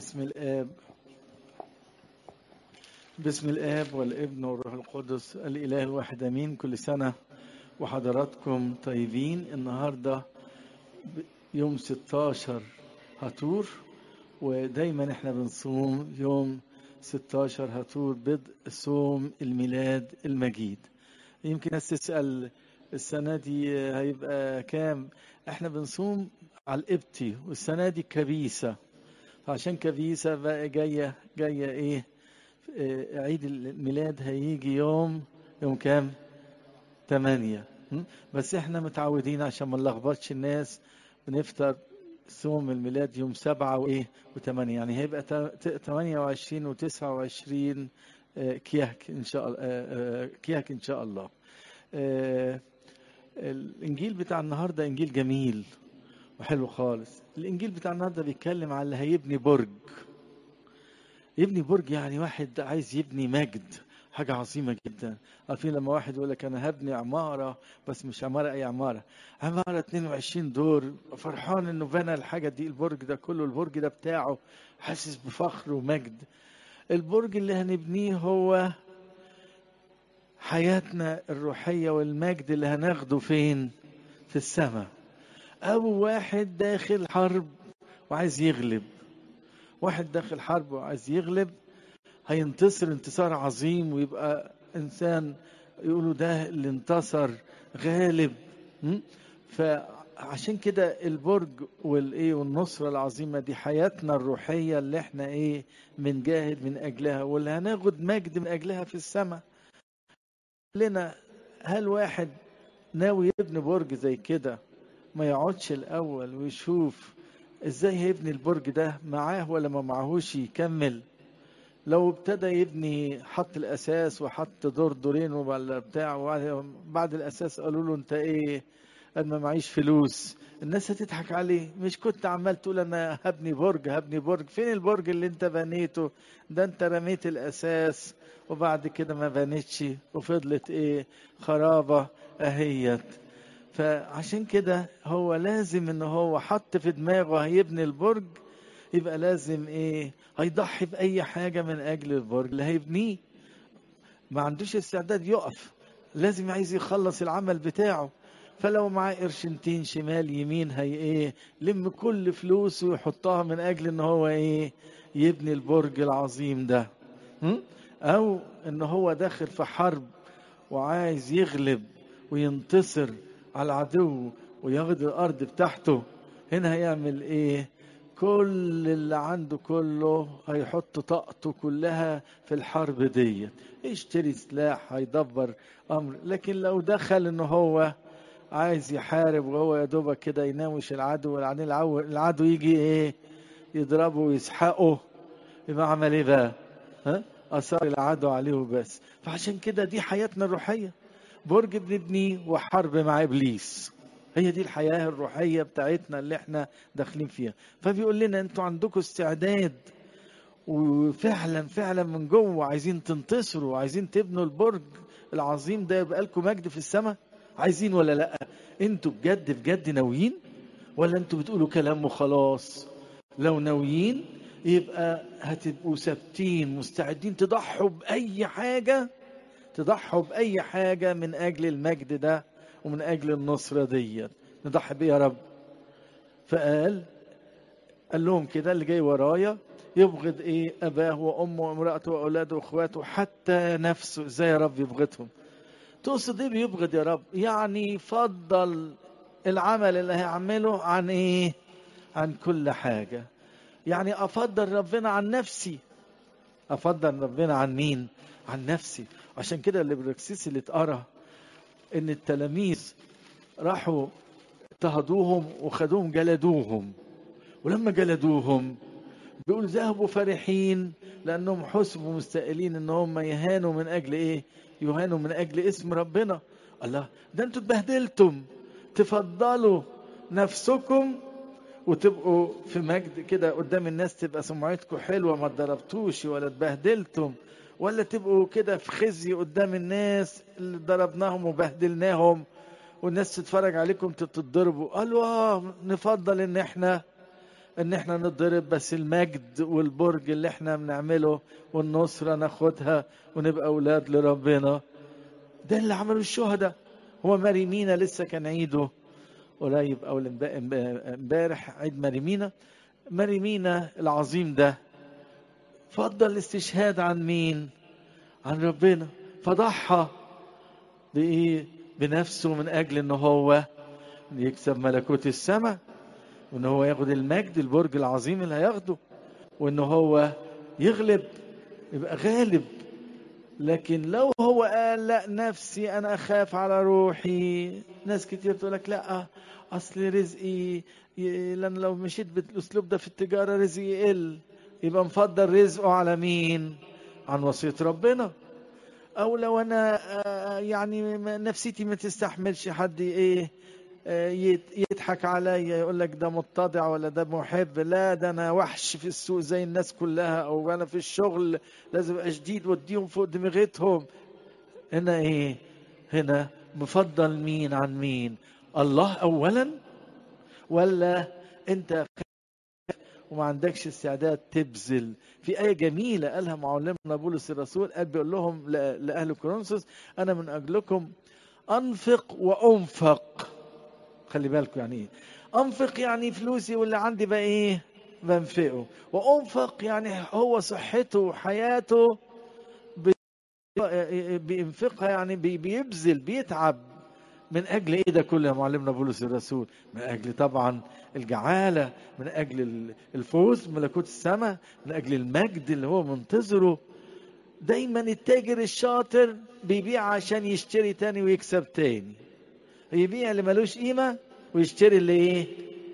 باسم الآب باسم الآب والابن والروح القدس الإله الواحد أمين كل سنة وحضراتكم طيبين النهاردة يوم 16 هاتور ودايما احنا بنصوم يوم 16 هاتور بدء صوم الميلاد المجيد يمكن ناس تسأل السنة دي هيبقى كام احنا بنصوم على القبطي والسنة دي كبيسة عشان كبيسة بقى جاية جاية ايه اه عيد الميلاد هيجي يوم يوم كام تمانية بس احنا متعودين عشان ما نلخبطش الناس بنفطر صوم الميلاد يوم سبعة وايه وثمانية يعني هيبقى تمانية وعشرين وتسعة وعشرين كيهك ان شاء الله كيهك ان شاء الله الانجيل بتاع النهارده انجيل جميل وحلو خالص الانجيل بتاع النهارده بيتكلم على اللي هيبني برج يبني برج يعني واحد عايز يبني مجد حاجة عظيمة جدا عارفين لما واحد يقول لك أنا هبني عمارة بس مش عمارة أي عمارة عمارة 22 دور فرحان إنه بنى الحاجة دي البرج ده كله البرج ده بتاعه حاسس بفخر ومجد البرج اللي هنبنيه هو حياتنا الروحية والمجد اللي هناخده فين في السماء أو واحد داخل حرب وعايز يغلب واحد داخل حرب وعايز يغلب هينتصر انتصار عظيم ويبقى إنسان يقولوا ده اللي انتصر غالب فعشان كده البرج والايه والنصرة العظيمة دي حياتنا الروحية اللي احنا ايه بنجاهد من اجلها واللي هناخد مجد من اجلها في السماء لنا هل واحد ناوي يبني برج زي كده ما يقعدش الاول ويشوف ازاي هيبني البرج ده معاه ولا ما معهوش يكمل لو ابتدى يبني حط الاساس وحط دور دورين ولا بتاع بعد الاساس قالوا له انت ايه قال ما معيش فلوس الناس هتضحك عليه مش كنت عمال تقول انا هبني برج هبني برج فين البرج اللي انت بنيته ده انت رميت الاساس وبعد كده ما بنتش وفضلت ايه خرابة اهيت فعشان كده هو لازم ان هو حط في دماغه هيبني البرج يبقى لازم ايه هيضحي باي حاجة من اجل البرج اللي هيبنيه ما عندوش استعداد يقف لازم عايز يخلص العمل بتاعه فلو معاه قرشنتين شمال يمين هي ايه لم كل فلوسه ويحطها من اجل ان هو ايه يبني البرج العظيم ده او ان هو داخل في حرب وعايز يغلب وينتصر على العدو وياخد الارض بتاعته هنا هيعمل ايه كل اللي عنده كله هيحط طاقته كلها في الحرب دي يشتري سلاح هيدبر امر لكن لو دخل ان هو عايز يحارب وهو يا دوبك كده يناوش العدو والعدو العدو, العدو يجي ايه يضربه ويسحقه يبقى عمل ايه بقى ها اثار العدو عليه بس فعشان كده دي حياتنا الروحيه برج بنبنيه وحرب مع ابليس هي دي الحياه الروحيه بتاعتنا اللي احنا داخلين فيها فبيقول لنا انتوا عندكم استعداد وفعلا فعلا من جوه عايزين تنتصروا عايزين تبنوا البرج العظيم ده يبقى لكم مجد في السماء عايزين ولا لا انتوا بجد بجد ناويين ولا انتوا بتقولوا كلام وخلاص لو ناويين يبقى هتبقوا ثابتين مستعدين تضحوا بأي حاجة تضحوا بأي حاجة من أجل المجد ده ومن أجل النصرة دي نضحي بيه يا رب فقال قال لهم كده اللي جاي ورايا يبغض ايه اباه وامه وامراته واولاده واخواته حتى نفسه ازاي يا رب يبغضهم تقصد ايه بيبغض يا رب يعني فضل العمل اللي هيعمله عن ايه عن كل حاجه يعني افضل ربنا عن نفسي افضل ربنا عن مين عن نفسي عشان كده الابراكسيس اللي اتقرا ان التلاميذ راحوا اضطهدوهم وخدوهم جلدوهم ولما جلدوهم بيقول ذهبوا فرحين لانهم حسبوا مستقلين ان هم يهانوا من اجل ايه يهانوا من اجل اسم ربنا الله ده انتوا اتبهدلتم تفضلوا نفسكم وتبقوا في مجد كده قدام الناس تبقى سمعتكم حلوه ما اتضربتوش ولا اتبهدلتم ولا تبقوا كده في خزي قدام الناس اللي ضربناهم وبهدلناهم والناس تتفرج عليكم تتضربوا قالوا اه نفضل ان احنا ان احنا نضرب بس المجد والبرج اللي احنا بنعمله والنصرة ناخدها ونبقى اولاد لربنا ده اللي عملوا الشهداء هو مريمينا لسه كان عيده قريب او امبارح عيد مريمينا مريمينا العظيم ده فضل الاستشهاد عن مين عن ربنا فضحى بايه بنفسه من اجل ان هو يكسب ملكوت السماء وان هو ياخد المجد البرج العظيم اللي هياخده وان هو يغلب يبقى غالب لكن لو هو قال لا نفسي انا اخاف على روحي ناس كتير تقول لك لا اصل رزقي لان لو مشيت بالاسلوب ده في التجاره رزقي يقل يبقى مفضل رزقه على مين عن وصيه ربنا او لو انا يعني نفسيتي ما تستحملش حد ايه يضحك عليا يقول لك ده متضع ولا ده محب لا ده انا وحش في السوق زي الناس كلها او انا في الشغل لازم ابقى شديد واديهم فوق دماغتهم هنا ايه هنا مفضل مين عن مين الله اولا ولا انت وما عندكش استعداد تبذل في آية جميلة قالها معلمنا بولس الرسول قال بيقول لهم لأهل كورنثوس أنا من أجلكم أنفق وأنفق خلي بالكم يعني إيه أنفق يعني فلوسي واللي عندي بقى إيه بنفقه وأنفق يعني هو صحته وحياته بينفقها يعني بيبذل بيتعب من اجل ايه ده كله يا معلمنا بولس الرسول من اجل طبعا الجعاله من اجل الفوز ملكوت السماء من اجل المجد اللي هو منتظره دايما التاجر الشاطر بيبيع عشان يشتري تاني ويكسب تاني يبيع اللي ملوش قيمه ويشتري اللي ايه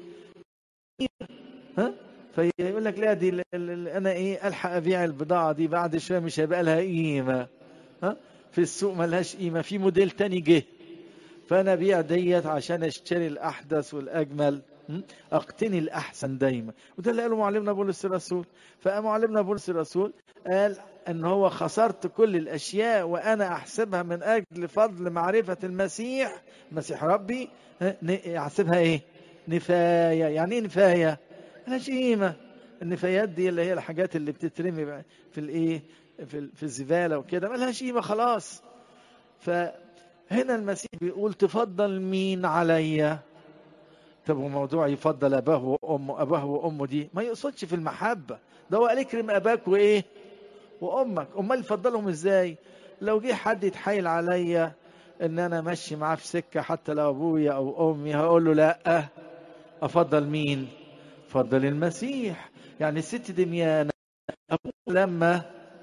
ها فيقول لك لا دي انا ايه الحق ابيع البضاعه دي بعد شويه مش هيبقى لها قيمه ها في السوق ملهاش قيمه في موديل تاني جه فانا ابيع ديت عشان اشتري الاحدث والاجمل اقتني الاحسن دايما وده اللي قاله معلمنا بولس الرسول فمعلمنا بولس الرسول قال ان هو خسرت كل الاشياء وانا احسبها من اجل فضل معرفه المسيح مسيح ربي احسبها ايه نفايه يعني ايه نفايه ملهاش قيمه النفايات دي اللي هي الحاجات اللي بتترمي في الايه في في الزباله وكده ملهاش قيمه خلاص ف هنا المسيح بيقول تفضل مين عليا طب وموضوع يفضل اباه وامه اباه وامه دي ما يقصدش في المحبه ده هو قال اكرم اباك وايه وامك امال يفضلهم ازاي لو جه حد يتحايل عليا ان انا ماشي معاه في سكه حتى لو ابويا او امي هقول له لا افضل مين افضل المسيح يعني الست دميانه أبو لما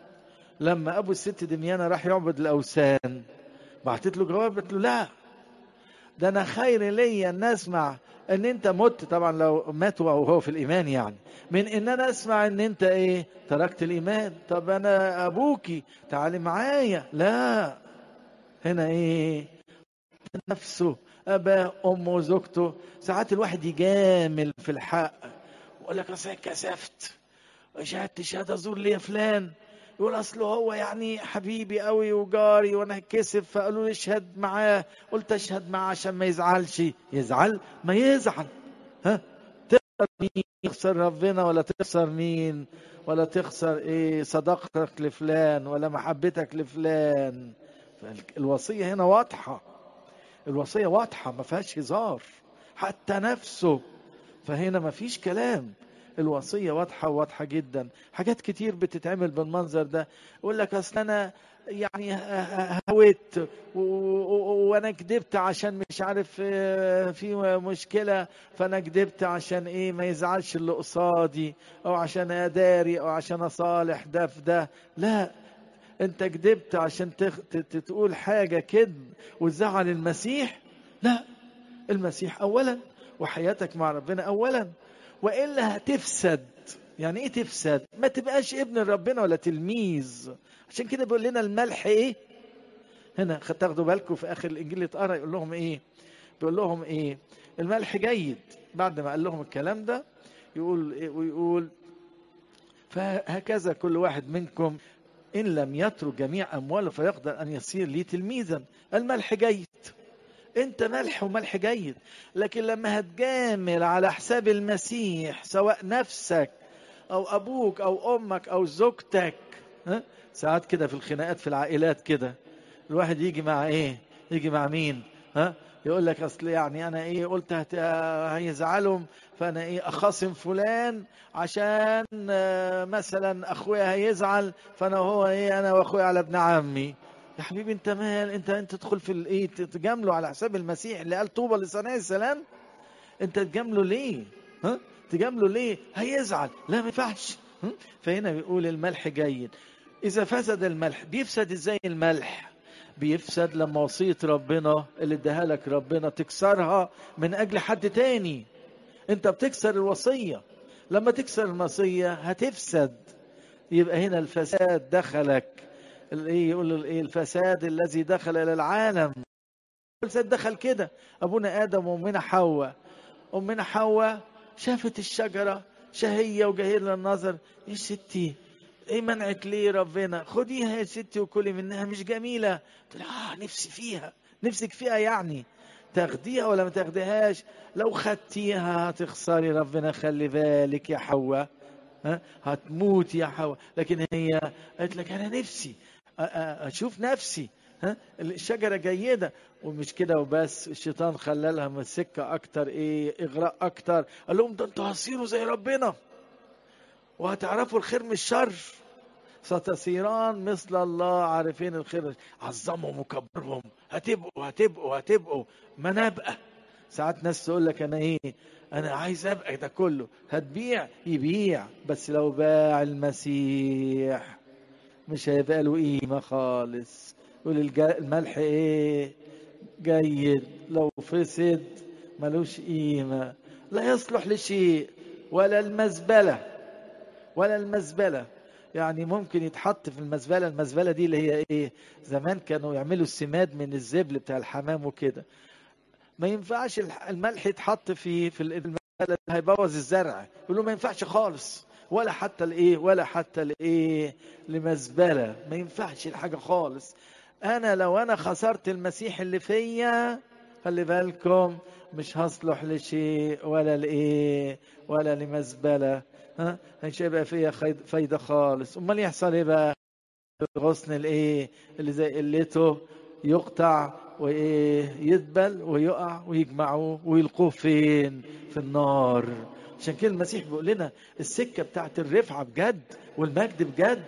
لما ابو الست دميانه راح يعبد الاوثان بعتت له جواب قلت له لا ده انا خير ليا ان اسمع ان انت مت طبعا لو مات وهو في الايمان يعني من ان انا اسمع ان انت ايه تركت الايمان طب انا ابوكي تعالي معايا لا هنا ايه نفسه اباه امه زوجته ساعات الواحد يجامل في الحق ويقول لك اصل كسفت شهادتي شهاده زور لي يا فلان يقول اصل هو يعني حبيبي قوي وجاري وانا هتكسف فقالوا لي اشهد معاه قلت اشهد معاه عشان ما يزعلش يزعل ما يزعل ها تخسر مين تخسر ربنا ولا تخسر مين ولا تخسر ايه صداقتك لفلان ولا محبتك لفلان الوصيه هنا واضحه الوصيه واضحه ما فيهاش هزار حتى نفسه فهنا ما فيش كلام الوصيه واضحه واضحه جدا حاجات كتير بتتعمل بالمنظر ده يقول لك اصل انا يعني هويت وانا كدبت عشان مش عارف في مشكله فانا كدبت عشان ايه ما يزعلش اللي قصادي او عشان اداري او عشان اصالح ده في ده لا انت كدبت عشان تخ... تقول حاجه كذب وتزعل المسيح لا المسيح اولا وحياتك مع ربنا اولا والا هتفسد يعني ايه تفسد ما تبقاش ابن ربنا ولا تلميذ عشان كده بيقول لنا الملح ايه هنا تاخدوا بالكم في اخر الانجيل اللي اتقرا يقول لهم ايه بيقول لهم ايه الملح جيد بعد ما قال لهم الكلام ده يقول إيه ويقول فهكذا كل واحد منكم ان لم يترك جميع امواله فيقدر ان يصير لي تلميذا الملح جيد انت ملح وملح جيد لكن لما هتجامل على حساب المسيح سواء نفسك او ابوك او امك او زوجتك ها ساعات كده في الخناقات في العائلات كده الواحد يجي مع ايه يجي مع مين ها يقول لك اصل يعني انا ايه قلت هت... هيزعلهم فانا ايه اخاصم فلان عشان آه، مثلا اخويا هيزعل فانا هو ايه انا واخويا على ابن عمي يا حبيبي انت مال انت انت تدخل في الايه تجامله على حساب المسيح اللي قال طوبى لصانع السلام انت تجامله ليه ها تجامله ليه هيزعل لا ما ينفعش ها؟ فهنا بيقول الملح جيد اذا فسد الملح بيفسد ازاي الملح بيفسد لما وصية ربنا اللي اداها لك ربنا تكسرها من اجل حد تاني انت بتكسر الوصية لما تكسر الوصية هتفسد يبقى هنا الفساد دخلك الايه يقول له الايه الفساد الذي دخل الى العالم الفساد دخل كده ابونا ادم وامنا حواء امنا حواء شافت الشجره شهيه وجهير للنظر يا ستي ايه منعك ليه ربنا خديها يا ستي وكلي منها مش جميله قلت لها اه نفسي فيها نفسك فيها يعني تاخديها ولا ما تاخديهاش لو خدتيها هتخسري ربنا خلي بالك يا حواء ها هتموت يا حواء لكن هي قالت لك انا نفسي أ- أ- اشوف نفسي ها الشجره جيده ومش كده وبس الشيطان خلى لها من السكه اكتر ايه اغراء اكتر قال لهم ده انتوا هتصيروا زي ربنا وهتعرفوا الخير من الشر ستصيران مثل الله عارفين الخير عظمهم وكبرهم هتبقوا هتبقوا هتبقوا ما نبقى ساعات ناس تقول لك انا ايه انا عايز ابقى ده كله هتبيع يبيع بس لو باع المسيح مش هيبقى له قيمة خالص يقول الج- الملح ايه جيد لو فسد ملوش قيمة لا يصلح لشيء ولا المزبلة ولا المزبلة يعني ممكن يتحط في المزبلة المزبلة دي اللي هي ايه زمان كانوا يعملوا السماد من الزبل بتاع الحمام وكده ما ينفعش الح- الملح يتحط في في المزبلة هيبوظ الزرع يقولوا ما ينفعش خالص ولا حتى الايه ولا حتى الايه لمزبلة ما ينفعش الحاجة خالص انا لو انا خسرت المسيح اللي فيا خلي بالكم مش هصلح لشيء ولا لايه ولا لمزبلة ها مش هيبقى فيها خيد- فايدة خالص امال يحصل ايه بقى غصن الايه اللي زي قلته يقطع وايه يدبل ويقع ويجمعوه ويلقوه فين في النار عشان كده المسيح بيقول لنا السكه بتاعت الرفعه بجد والمجد بجد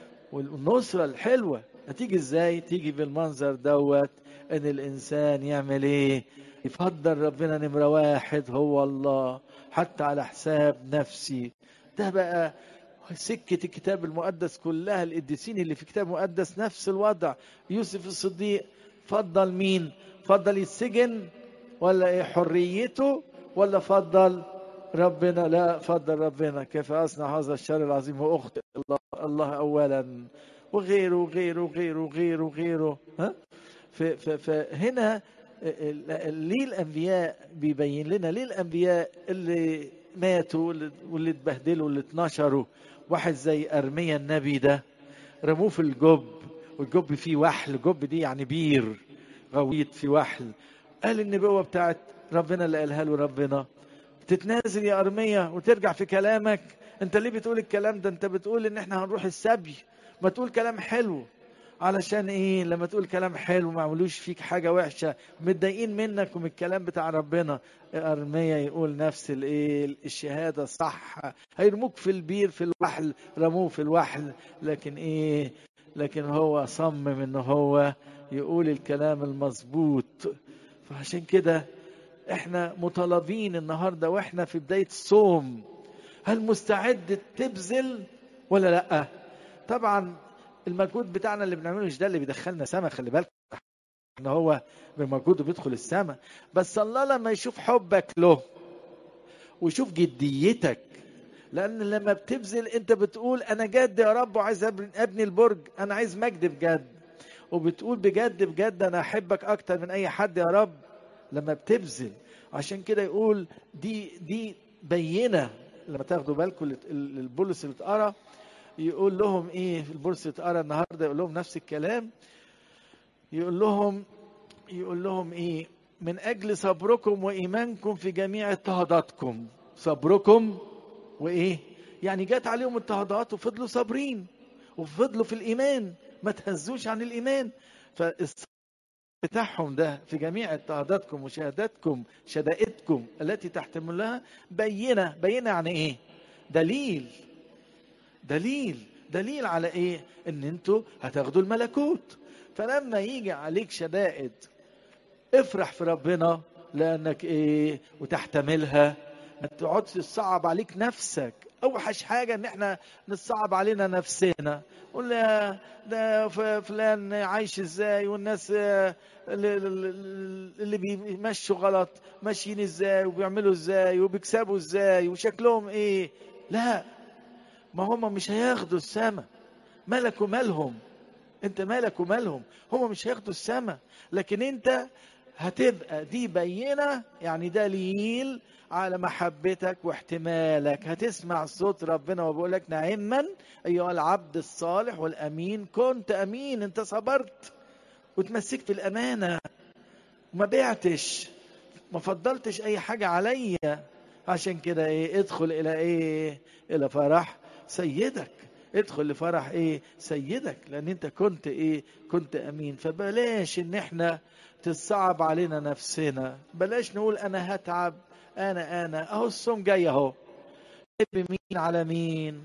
والنصره الحلوه هتيجي ازاي تيجي بالمنظر دوت ان الانسان يعمل ايه يفضل ربنا نمره واحد هو الله حتى على حساب نفسي ده بقى سكة الكتاب المقدس كلها القديسين اللي في الكتاب المقدس نفس الوضع يوسف الصديق فضل مين فضل يتسجن ولا ايه حريته ولا فضل ربنا لا فضل ربنا كيف اصنع هذا الشر العظيم واخطئ الله الله اولا وغيره وغيره وغيره وغيره وغيره ها ف- ف- فهنا ال- ال- ليه الانبياء بيبين لنا ليه الانبياء اللي ماتوا واللي- واللي اتبهدلوا واللي اتنشروا واحد زي ارميا النبي ده رموه في الجب والجب فيه وحل جب دي يعني بير غويط في وحل قال النبوة بتاعت ربنا اللي قالها له ربنا تتنازل يا أرمية وترجع في كلامك انت ليه بتقول الكلام ده انت بتقول ان احنا هنروح السبي ما تقول كلام حلو علشان ايه لما تقول كلام حلو ما عملوش فيك حاجة وحشة متضايقين منك ومن الكلام بتاع ربنا أرمية يقول نفس الايه الشهادة صح هيرموك في البير في الوحل رموه في الوحل لكن ايه لكن هو صمم ان هو يقول الكلام المظبوط فعشان كده احنا مطالبين النهارده واحنا في بدايه الصوم هل مستعد تبذل ولا لا طبعا المجهود بتاعنا اللي بنعمله مش ده اللي بيدخلنا سما خلي بالك ان هو بمجهوده بيدخل السما بس الله لما يشوف حبك له ويشوف جديتك لان لما بتبذل انت بتقول انا جد يا رب وعايز أبني- ابني البرج انا عايز مجد بجد وبتقول بجد بجد انا احبك اكتر من اي حد يا رب لما بتبذل عشان كده يقول دي دي بينه لما تاخدوا بالكم ال- ال- البولس اللي اتقرا يقول لهم ايه البولس اللي اتقرا النهارده يقول لهم نفس الكلام يقول لهم يقول لهم ايه من اجل صبركم وايمانكم في جميع اضطهاداتكم صبركم وايه يعني جت عليهم اضطهادات وفضلوا صابرين وفضلوا في الايمان ما تهزوش عن الايمان فالصبر بتاعهم ده في جميع اضطهاداتكم وشهاداتكم شدائدكم التي تحتملها بينه بينه يعني ايه دليل دليل دليل على ايه ان انتوا هتاخدوا الملكوت فلما يجي عليك شدائد افرح في ربنا لانك ايه وتحتملها ما تقعدش تصعب عليك نفسك اوحش حاجه ان احنا نصعب علينا نفسنا قول ده فلان عايش ازاي والناس اللي بيمشوا غلط ماشيين ازاي وبيعملوا ازاي وبيكسبوا ازاي وشكلهم ايه لا ما هم مش هياخدوا السما مالك ومالهم انت مالك ومالهم هم مش هياخدوا السما لكن انت هتبقى دي بينة يعني دليل على محبتك واحتمالك هتسمع صوت ربنا وبيقول لك نعما ايها العبد الصالح والامين كنت امين انت صبرت وتمسكت في الامانه وما بعتش ما فضلتش اي حاجه عليا عشان كده ايه ادخل الى ايه الى فرح سيدك ادخل لفرح ايه سيدك لان انت كنت ايه كنت امين فبلاش ان احنا تصعب علينا نفسنا بلاش نقول انا هتعب انا انا اهو الصوم جاي اهو تحب مين على مين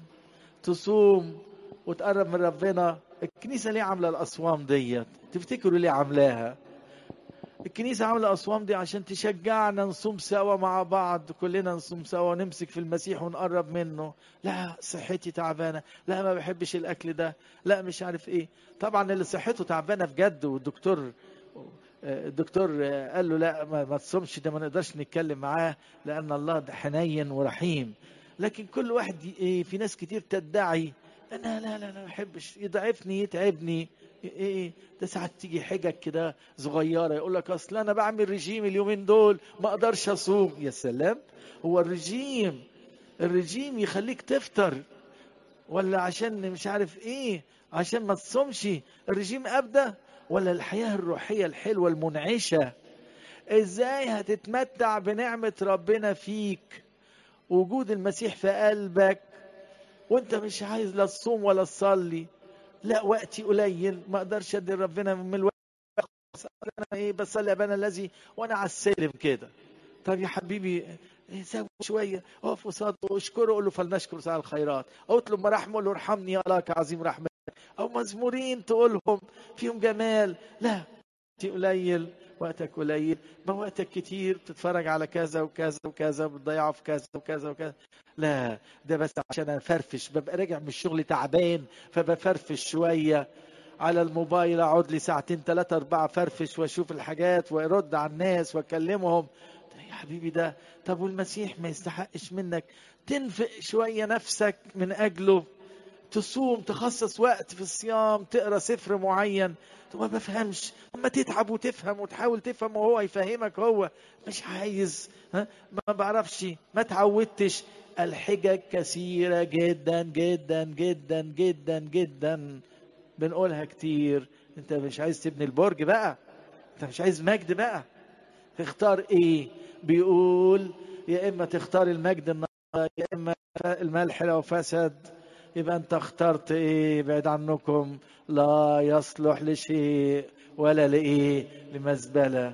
تصوم وتقرب من ربنا الكنيسة ليه عاملة الأصوام ديت تفتكروا ليه عاملاها الكنيسة عاملة الأصوام دي عشان تشجعنا نصوم سوا مع بعض كلنا نصوم سوا ونمسك في المسيح ونقرب منه لا صحتي تعبانة لا ما بحبش الأكل ده لا مش عارف إيه طبعا اللي صحته تعبانة بجد والدكتور الدكتور قال له لا ما, ما تصومش ده ما نقدرش نتكلم معاه لأن الله حنين ورحيم لكن كل واحد إيه في ناس كتير تدعي انا لا لا لا ما بحبش يضعفني يتعبني ايه ده ساعات تيجي حجج كده صغيره يقول لك اصل انا بعمل رجيم اليومين دول ما اقدرش اصوم يا سلام هو الرجيم الرجيم يخليك تفطر ولا عشان مش عارف ايه عشان ما تصومش الرجيم ابدا ولا الحياه الروحيه الحلوه المنعشه ازاي هتتمتع بنعمه ربنا فيك وجود المسيح في قلبك وانت مش عايز لا تصوم ولا تصلي لا وقتي قليل ما اقدرش ادي ربنا من الوقت انا ايه بصلي ابانا الذي وانا على السلم كده طب يا حبيبي سوي شويه اقف وصاد واشكره قول له فلنشكر ساعة الخيرات او اطلب مراحمه قول له ارحمني يا الله كعظيم رحمتك او مزمورين تقولهم فيهم جمال لا وقتي قليل وقتك قليل ما وقتك كتير بتتفرج على كذا وكذا وكذا بتضيعه في كذا وكذا وكذا لا ده بس عشان افرفش ببقى راجع من الشغل تعبان فبفرفش شويه على الموبايل اقعد لي ساعتين ثلاثة أربعة فرفش واشوف الحاجات وارد على الناس واكلمهم يا حبيبي ده طب والمسيح ما يستحقش منك تنفق شوية نفسك من أجله تصوم تخصص وقت في الصيام تقرا سفر معين ما بفهمش اما تتعب وتفهم وتحاول تفهم وهو يفهمك هو مش عايز ها ما بعرفش ما تعودتش الحجج كثيرة جدا جدا جدا جدا جدا بنقولها كتير انت مش عايز تبني البرج بقى انت مش عايز مجد بقى تختار ايه بيقول يا اما تختار المجد النهارده يا اما الملح لو فسد يبقى انت اخترت ايه بعد عنكم لا يصلح لشيء ولا لايه لمزبله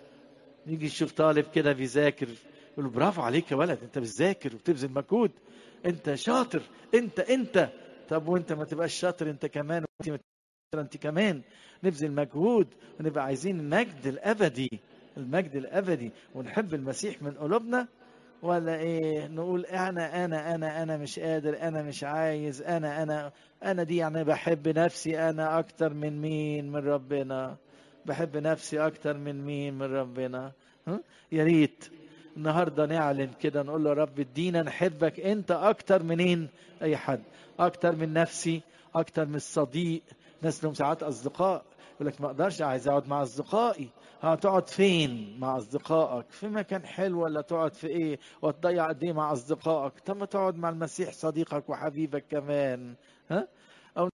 نيجي نشوف طالب كده بيذاكر يقول له برافو عليك يا ولد انت بتذاكر وبتبذل مجهود انت شاطر انت انت طب وانت ما تبقاش شاطر انت كمان وانت انت كمان نبذل مجهود ونبقى عايزين المجد الابدي المجد الابدي ونحب المسيح من قلوبنا ولا ايه نقول انا انا انا انا مش قادر انا مش عايز انا انا انا دي يعني بحب نفسي انا اكتر من مين من ربنا بحب نفسي اكتر من مين من ربنا ها؟ يا ريت النهارده نعلن كده نقول له يا رب ادينا نحبك انت اكتر منين اي حد اكتر من نفسي اكتر من الصديق ناس لهم ساعات اصدقاء يقول لك ما اقدرش عايز اقعد مع اصدقائي هتقعد فين مع اصدقائك في مكان حلو ولا تقعد في ايه وتضيع قد ايه مع اصدقائك طب ما تقعد مع المسيح صديقك وحبيبك كمان ها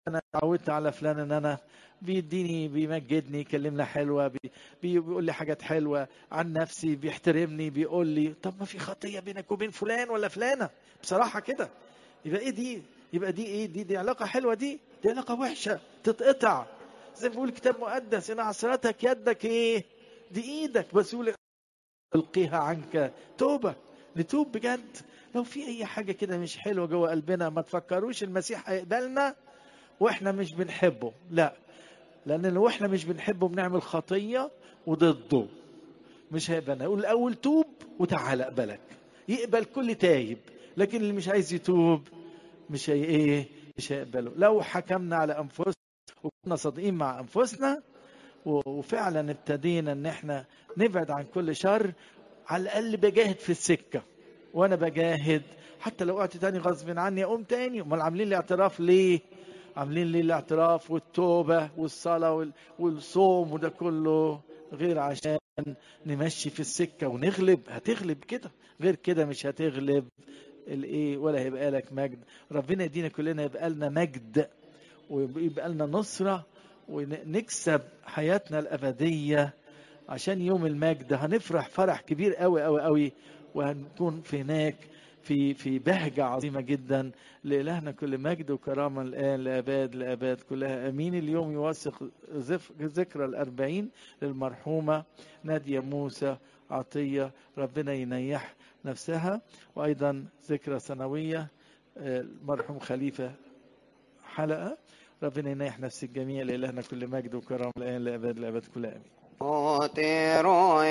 انا اتعودت على فلان ان انا بيديني بيمجدني يكلمنا حلوه بي بيقول لي حاجات حلوه عن نفسي بيحترمني بيقول لي طب ما في خطيه بينك وبين فلان ولا فلانه بصراحه كده يبقى ايه دي يبقى دي ايه دي دي علاقه حلوه دي دي علاقه وحشه تتقطع زي ما بيقول الكتاب المقدس ان عصرتك يدك ايه دي ايدك بس يقول القيها عنك توبه نتوب بجد لو في اي حاجه كده مش حلوه جوه قلبنا ما تفكروش المسيح هيقبلنا واحنا مش بنحبه لا لان لو احنا مش بنحبه بنعمل خطيه وضده مش هيقبلنا يقول الاول توب وتعالى اقبلك يقبل كل تايب لكن اللي مش عايز يتوب مش هي ايه مش هيقبله لو حكمنا على انفسنا وكنا صادقين مع انفسنا وفعلا ابتدينا ان احنا نبعد عن كل شر على الاقل بجاهد في السكه وانا بجاهد حتى لو وقعت تاني غصب عني اقوم تاني امال عاملين لي اعتراف ليه عاملين لي الاعتراف والتوبه والصلاه والصوم وده كله غير عشان نمشي في السكه ونغلب هتغلب كده غير كده مش هتغلب الايه ولا هيبقى لك مجد ربنا يدينا كلنا يبقى لنا مجد ويبقى لنا نصره ونكسب حياتنا الابديه عشان يوم المجد هنفرح فرح كبير قوي قوي قوي وهنكون في هناك في في بهجة عظيمة جدا لإلهنا كل مجد وكرامة الآن لأباد لأباد كلها أمين اليوم يوثق ذكرى الأربعين للمرحومة نادية موسى عطية ربنا ينيح نفسها وأيضا ذكرى سنوية المرحوم خليفة حلقة ربنا ينيح نفس الجميع لإلهنا كل مجد وكرامة الآن لأباد لأباد كلها أمين Otero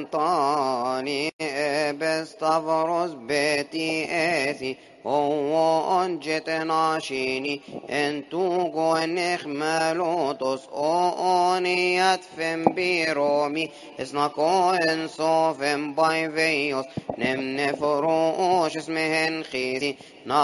entani bestavros beti esi Ovo onjeten ashini entugo nechmelotos o oniat fem biromi Esnako ensofem by veos nem neforosh esmehen chisi